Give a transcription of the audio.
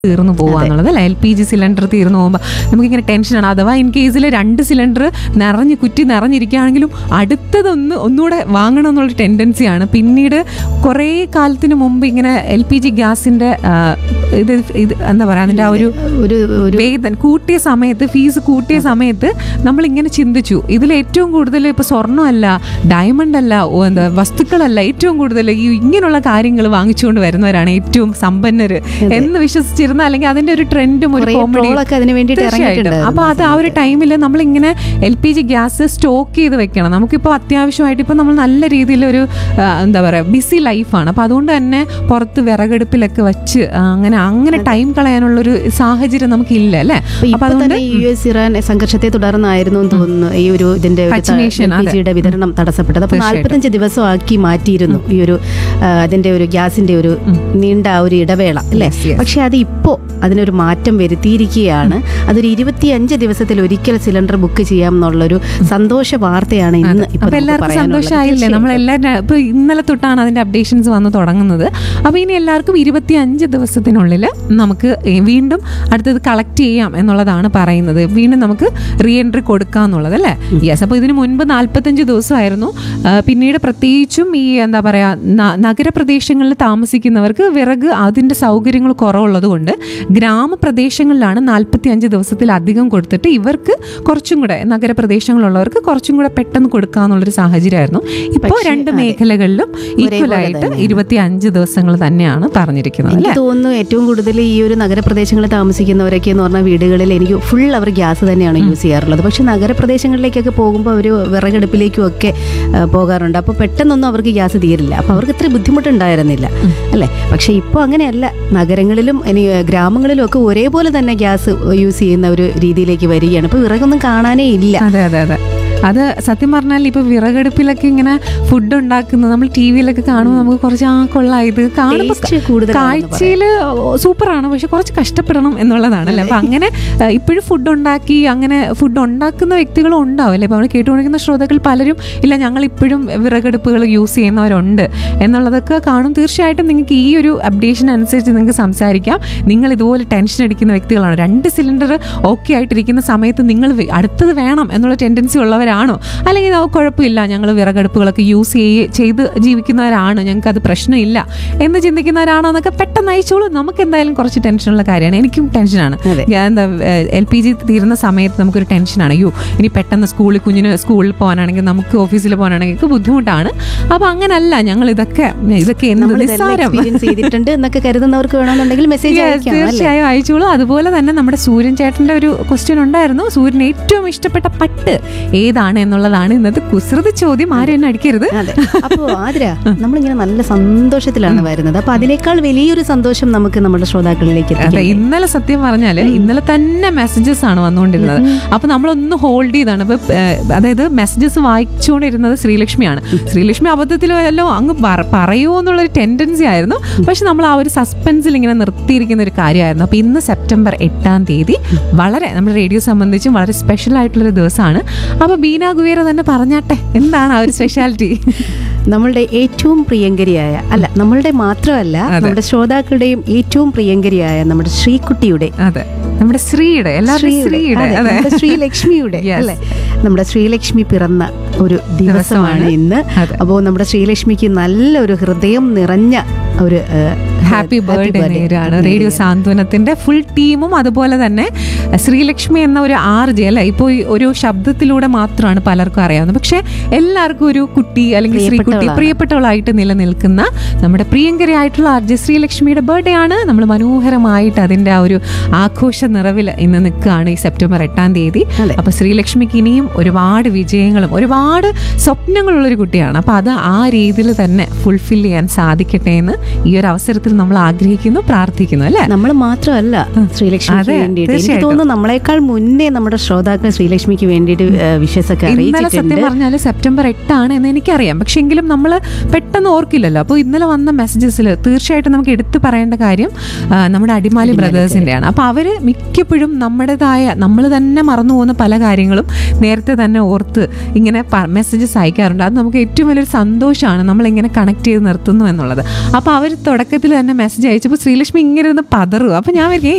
തീർന്നു പോവാന്നുള്ളത് അല്ലെ L P G cylinder തീർന്നു പോകുമ്പോൾ നമുക്കിങ്ങനെ ടെൻഷനാണ് അഥവാ ഇൻ കേസിൽ രണ്ട് സിലിണ്ടർ നിറഞ്ഞ് കുറ്റി നിറഞ്ഞിരിക്കുകയാണെങ്കിലും അടുത്തതൊന്ന് ഒന്നുകൂടെ വാങ്ങണം എന്നുള്ള ടെൻഡൻസിയാണ് പിന്നീട് കുറേ കാലത്തിന് മുമ്പ് ഇങ്ങനെ എൽ പി ജി ഗ്യാസിൻ്റെ ഇത് ഇത് എന്താ പറയുക അതിൻ്റെ ആ ഒരു ഒരു ഒരു വേതൻ കൂട്ടിയ സമയത്ത് ഫീസ് കൂട്ടിയ സമയത്ത് നമ്മൾ ഇങ്ങനെ ചിന്തിച്ചു ഇതിൽ ഏറ്റവും കൂടുതൽ ഇപ്പൊ സ്വർണ്ണമല്ല ഡയമണ്ട് അല്ല ഓ, എന്താ വസ്തുക്കളല്ല ഏറ്റവും കൂടുതൽ ഈ ഇങ്ങനെയുള്ള കാര്യങ്ങൾ വാങ്ങിച്ചുകൊണ്ട് വരുന്നവരാണ് ഏറ്റവും സമ്പന്നര് എന്ന് വിശ്വസിച്ചിരുന്ന അല്ലെങ്കിൽ അതിന്റെ ഒരു ട്രെൻഡും ഒരു കുറേ കോമഡി ട്രോളൊക്കെ അതിന് വേണ്ടിയിട്ട് ഇറങ്ങിയിട്ടുണ്ടായിരുന്നു അപ്പൊ അത് ആ ഒരു ടൈമിൽ നമ്മളിങ്ങനെ L P G gas stock ചെയ്ത് വെക്കണം നമുക്കിപ്പോൾ അത്യാവശ്യമായിട്ട് ഇപ്പൊ നമ്മൾ നല്ല രീതിയിൽ ഒരു ആ, എന്താ പറയാ ബിസി ലൈഫാണ് അപ്പൊ അതുകൊണ്ട് തന്നെ പുറത്ത് വിറകടുപ്പിലൊക്കെ വെച്ച് ആ, അങ്ങനെ അങ്ങനെ ടൈം കളയാനുള്ള ഒരു സാഹചര്യം നമുക്കില്ല അല്ലേ അപ്പൊ അപ്പൊ ഇപ്പൊ അതുകൊണ്ട് തന്നെ യു എസ് ഇറാൻ സംഘർഷത്തെ തുടർന്നായിരുന്നു എന്ന് തോന്നുന്നു ഈ ഒരു ഇതിന്റെ ഒരു ത- Vaccination, അതെ. LPG യുടെ വിതരണം തടസ്സപ്പെട്ടത് അപ്പൊ തീർച്ചയായിട്ടും. നാല്പത്തഞ്ച് ദിവസമാക്കി മാറ്റിയിരുന്നു ഈ ഒരു ആ, അതിന്റെ ഒരു ഗ്യാസിന്റെ ഒരു നീണ്ട ആ ഒരു ഇടവേള അല്ലേ Yes, yes. പക്ഷെ അത് ഇപ്പോ അതിനൊരു മാറ്റം വരുത്തിയിരിക്കുകയാണ് അതൊരു ഇരുപത്തിയഞ്ച് ദിവസത്തിൽ ഒരിക്കൽ സിലിണ്ടർ ബുക്ക് ചെയ്യാം എന്നുള്ളൊരു സന്തോഷ വാർത്തയാണ് ഇന്ന് ഇപ്പൊ അപ്പൊ നമുക്ക് എല്ലാവർക്കും പറയാനുള്ളത്. സന്തോഷമായില്ലേ തീർച്ചയായും. നമ്മളെല്ലാവരും ഇപ്പൊ ഇന്നലെ തൊട്ടാണ് അതിന്റെ അപ്ഡേഷൻസ് വന്ന് തുടങ്ങുന്നത് അപ്പൊ ഇനി എല്ലാവർക്കും ഇരുപത്തി അഞ്ച് ദിവസത്തിനുള്ളിൽ നമുക്ക് ഏ, വീണ്ടും അടുത്തത് കളക്ട് ചെയ്യാം എന്നുള്ളതാണ് പറയുന്നത് വീണ്ടും നമുക്ക് റീ എൻട്രി കൊടുക്കാം എന്നുള്ളത് അല്ലേ യെസ് അപ്പോൾ ഇതിന് മുൻപ് നാൽപ്പത്തഞ്ച് ദിവസമായിരുന്നു ആ, പിന്നീട് പ്രത്യേകിച്ചും ഈ എന്താ പറയാ ന- നഗരപ്രദേശങ്ങളിൽ താമസിക്കുന്നവർക്ക് വിറക് അതിന്റെ സൗകര്യങ്ങൾ കുറവുള്ളത് കൊണ്ട് ഗ്രാമപ്രദേശങ്ങളിലാണ് നാൽപ്പത്തി അഞ്ച് ദിവസത്തിലധികം കൊടുത്തിട്ട് ഇവർക്ക് കുറച്ചും കൂടെ നഗരപ്രദേശങ്ങളിലുള്ളവർക്ക് കുറച്ചും കൂടെ പെട്ടെന്ന് കൊടുക്കാന്നുള്ളൊരു സാഹചര്യമായിരുന്നു ഇപ്പോൾ പക്ഷേ, രണ്ട് അതെ. മേഖലകളിലും ഈക്വൽ ആയിട്ട് തന്നെയാണ്. ഇരുപത്തി അഞ്ച് ദിവസങ്ങൾ തന്നെയാണ് പറഞ്ഞിരിക്കുന്നത് എനിക്ക് അല്ലേ തോന്നുന്നു ഏറ്റവും കൂടുതൽ ഈ ഒരു നഗരപ്രദേശങ്ങളിൽ താമസിക്കുന്നവരൊക്കെ എന്ന് പറഞ്ഞാൽ വീടുകളിൽ എനിക്ക് ഫുൾ അവർ ഗ്യാസ് തന്നെയാണ് യൂസ് ചെയ്യാറുള്ളത് പക്ഷെ നഗരപ്രദേശങ്ങളിലേക്കൊക്കെ പോകുമ്പോൾ അവർ വിറകടുപ്പിലേക്കും ഒക്കെ ആ, പോകാറുണ്ട് അപ്പോൾ പെട്ടെന്നൊന്നും അവർക്ക് ഗ്യാസ് തീരില്ല അപ്പോൾ അവർക്ക് ഇത്ര ബുദ്ധിമുട്ടുണ്ടായിരുന്നില്ല അല്ലേ പക്ഷെ ഇപ്പോൾ അങ്ങനെയല്ല നഗരങ്ങളിലും ഇനി ആ, ഗ്രാമങ്ങളിലും ഒക്കെ ഒരേപോലെ തന്നെ ഗ്യാസ് യൂസ് ചെയ്യുന്ന ഒരു രീതിയിലേക്ക് വരികയാണ് ഇപ്പോൾ വിറകൊന്നും കാണാനേ ഇല്ല അതെ അതെ അതെ അത് സത്യം പറഞ്ഞാൽ ഇപ്പൊ വിറകടുപ്പിലൊക്കെ ഇങ്ങനെ ഫുഡ് ഉണ്ടാക്കുന്നത് നമ്മൾ ടി വിയിലൊക്കെ കാണുമ്പോൾ നമുക്ക് കുറച്ച് ആ കൊള്ളാം ഇത് കാണുമ്പോൾ Taste കൂടുതലാണെന്ന് കാഴ്ചയിൽ സൂപ്പറാണ് പക്ഷെ കുറച്ച് കഷ്ടപ്പെടണം എന്നുള്ളതാണ് അല്ലേ അപ്പൊ അങ്ങനെ ഇപ്പോഴും ഫുഡ് ഉണ്ടാക്കി അങ്ങനെ ഫുഡ് ഉണ്ടാക്കുന്ന വ്യക്തികളും ഉണ്ടാവും അല്ലേ ഇപ്പൊ നമ്മൾ കേട്ടുകൊണ്ടിരിക്കുന്ന ശ്രോതാക്കൾ പലരും ഇല്ല ഞങ്ങൾ ഇപ്പോഴും വിറകടുപ്പുകൾ യൂസ് ചെയ്യുന്നവരുണ്ട് എന്നുള്ളതൊക്കെ കാണും തീർച്ചയായിട്ടും നിങ്ങൾക്ക് ഈ ഒരു അപ്ഡേഷൻ അനുസരിച്ച് നിങ്ങൾക്ക് സംസാരിക്കാം നിങ്ങൾ ഇതുപോലെ ടെൻഷൻ അടിക്കുന്ന വ്യക്തികളാണ് രണ്ട് സിലിണ്ടർ ഓക്കെ ആയിട്ടിരിക്കുന്ന സമയത്ത് നിങ്ങൾ വി- അടുത്തത് വേണം എന്നുള്ള ടെൻഡൻസി ഉള്ളവരാണോ അല്ലെങ്കിൽ അത് കുഴപ്പമില്ല ഞങ്ങൾ വിറകടുപ്പുകളൊക്കെ യൂസ് ചെയ്യ ചെയ്ത് ജീവിക്കുന്നവരാണ് ഞങ്ങൾക്ക് അത് പ്രശ്നമില്ല എന്ന് ചിന്തിക്കുന്നവരാണോ എന്നൊക്കെ പെട്ടെന്ന് അയച്ചോളൂ നമുക്ക് എന്തായാലും കുറച്ച് ടെൻഷനുള്ള കാര്യമാണ് എനിക്കും ടെൻഷനാണ് അതെ. ഞാൻ എന്താ എൽ പി ജി തീരുന്ന സമയത്ത് നമുക്കൊരു ടെൻഷനാണ് അയ്യോ ഇനി പെട്ടെന്ന് സ്കൂളിൽ കുഞ്ഞിന് സ്കൂളിൽ പോകാനാണെങ്കിൽ നമുക്ക് ഓഫീസിൽ പോകാനാണെങ്കിൽ ഒക്കെ ബുദ്ധിമുട്ടാണ് അപ്പൊ അങ്ങനല്ല ഞങ്ങൾ ഇതൊക്കെ ഇതൊക്കെ എന്ത് നമ്മൾ ഇതെല്ലാം നിസ്സാരം എക്സ്പീരിയൻസ് ചെയ്തിട്ടുണ്ട് എന്നൊക്കെ കരുതുന്നവർക്ക് വേണമെന്നുണ്ടെങ്കിൽ മെസ്സേജ് Yes, അയക്കാം അല്ലേ തീർച്ചയായും അയച്ചോളൂ അതുപോലെ തന്നെ നമ്മുടെ സൂര്യൻ ചേട്ടന്റെ ഒരു ക്വസ്റ്റ്യൻ ഉണ്ടായിരുന്നു സൂര്യന് ഏറ്റവും ഇഷ്ടപ്പെട്ട പട്ട് ഏതാണ് എന്നുള്ളതാണ് ഇന്നത്തെ കുസൃതി ചോദ്യം ആരും എന്നെ അടിക്കരുത് അതെ അപ്പോ ആതിര നമ്മളിങ്ങനെ നല്ല സന്തോഷത്തിലാണ് വരുന്നത് അപ്പൊ അതിനേക്കാൾ വലിയൊരു സന്തോഷം നമുക്ക് നമ്മുടെ ശ്രോതാക്കളിലേക്ക് അതെ എത്തിക്കാം ഇന്നലെ സത്യം പറഞ്ഞാല് ഇന്നലെ തന്നെ മെസ്സേജസ് ആണ് വന്നുകൊണ്ടിരുന്നത് അപ്പൊ നമ്മളൊന്ന് ഹോൾഡ് ചെയ്താണ് ഇപ്പൊ ഏഹ്, അതായത് മെസ്സേജസ് വായിച്ചുകൊണ്ടിരുന്നത് ശ്രീലക്ഷ്മിയാണ് ശ്രീലക്ഷ്മി അബദ്ധത്തിൽ വല്ലോ അങ്ങ് പറ- പറയുമോ എന്നുള്ളൊരു ടെൻഡൻസി ആയിരുന്നു പക്ഷെ നമ്മൾ ആ ഒരു സസ്പെൻസിൽ ഇങ്ങനെ നിർത്തിയിരിക്കുന്ന ഒരു കാര്യമായിരുന്നു അപ്പൊ ഇന്ന് സെപ്റ്റംബർ എട്ടാം തീയതി വളരെ നമ്മുടെ റേഡിയോ സംബന്ധിച്ചും വളരെ സ്പെഷ്യൽ ആയിട്ടുള്ളൊരു ദിവസമാണ് അപ്പൊ ബീന ഗുവേര തന്നെ പറഞ്ഞാട്ടെ എന്താണ് ആ ഒരു സ്പെഷ്യാലിറ്റി നമ്മളുടെ ഏറ്റവും പ്രിയങ്കരിയായ അല്ല നമ്മളുടെ മാത്രമല്ല നമ്മുടെ ശ്രോതാക്കളുടെയും ഏറ്റവും പ്രിയങ്കരിയായ നമ്മുടെ ശ്രീകുട്ടിയുടെ അതെ നമ്മുടെ ശ്രീയുടെ എല്ലാവരുടെയും ശ്രീയുടെ അതെ, അതെ നമ്മുടെ ശ്രീലക്ഷ്മിയുടെ Yes. അല്ലെ നമ്മുടെ ശ്രീലക്ഷ്മി പിറന്ന ഒരു ദിവസമാണ് ദിവസമാണ്. ഇന്ന് അതെ. അപ്പോൾ നമ്മുടെ ശ്രീലക്ഷ്മിക്ക് നല്ലൊരു ഹൃദയം നിറഞ്ഞ ഒരു ഏഹ്, ഹാപ്പി ബർത്ത്ഡേ birthday. നേരാണ് റേഡിയോ സാന്ത്വനത്തിന്റെ ഫുൾ ടീമും അതുപോലെ തന്നെ ശ്രീലക്ഷ്മി എന്ന ഒരു ആർ ജെ അല്ലെ ഇപ്പോൾ ഈ ഒരു ശബ്ദത്തിലൂടെ മാത്രമാണ് പലർക്കും അറിയാവുന്നത് പക്ഷെ എല്ലാവർക്കും ഒരു കുട്ടി അല്ലെങ്കിൽ ശ്രീകുട്ടി പ്രിയപ്പെട്ടവളാണ്. പ്രിയപ്പെട്ടവളായിട്ട് നിലനിൽക്കുന്ന നമ്മുടെ പ്രിയങ്കരയായിട്ടുള്ള ആർ ജെ ശ്രീലക്ഷ്മിയുടെ ബർത്ത്ഡേ ആണ് നമ്മൾ മനോഹരമായിട്ട് അതിന്റെ ആ ഒരു ആഘോഷ നിറവിൽ ഇന്ന് നിൽക്കുകയാണ് ഈ സെപ്റ്റംബർ എട്ടാം തീയതി അതെ. അപ്പൊ ശ്രീലക്ഷ്മിക്ക് ഇനിയും ഒരുപാട് വിജയങ്ങളും ഒരുപാട് സ്വപ്നങ്ങളുള്ളൊരു കുട്ടിയാണ് അപ്പൊ അത് ആ രീതിയിൽ തന്നെ ഫുൾഫിൽ ചെയ്യാൻ സാധിക്കട്ടെ എന്ന് ഈ ഒരു അവസരത്തിൽ നമ്മൾ ആഗ്രഹിക്കുന്നു പ്രാർത്ഥിക്കുന്നു അല്ലേ നമ്മൾ മാത്രമല്ല ശ്രീലക്ഷ്മിക്ക് അതെ, വേണ്ടിയിട്ട് എനിക്ക് തീർച്ചയായിട്ടും. തോന്നുന്നു നമ്മളെക്കാൾ മുന്നേ നമ്മുടെ ശ്രോതാക്കൾ ശ്രീലക്ഷ്മിക്ക് വേണ്ടിയിട്ട് വിശ്വസൊക്കെ ഇന്നലെ അറിയിച്ചിട്ടുണ്ട് സത്യം പറഞ്ഞാൽ സെപ്റ്റംബർ എട്ടാണ് എന്ന് എനിക്കറിയാം പക്ഷെ എങ്കിലും നമ്മൾ പെട്ടെന്ന് ഓർക്കില്ലല്ലോ അപ്പോൾ ഇന്നലെ വന്ന മെസ്സേജസിൽ തീർച്ചയായിട്ടും നമുക്ക് എടുത്തു പറയേണ്ട കാര്യം ആ, നമ്മുടെ അടിമാലി ബ്രദേഴ്സിൻ്റെയാണ് അപ്പോൾ അവർ മിക്കപ്പോഴും നമ്മുടേതായ നമ്മൾ തന്നെ മറന്നു പോകുന്ന പല കാര്യങ്ങളും നേരത്തെ തന്നെ ഓർത്ത് ഇങ്ങനെ മെസ്സേജസ് അയക്കാറുണ്ട് അത് നമുക്ക് ഏറ്റവും വലിയൊരു സന്തോഷമാണ് നമ്മളിങ്ങനെ കണക്ട് ചെയ്ത് നിർത്തുന്നു എന്നുള്ളത് അപ്പോൾ അവർ തുടക്കത്തിൽ തന്നെ മെസ്സേജ് അയച്ചപ്പോൾ ശ്രീലക്ഷ്മി ഇങ്ങനെ ഇരുന്ന് പതറുക അപ്പോൾ ഞാൻ വരികയും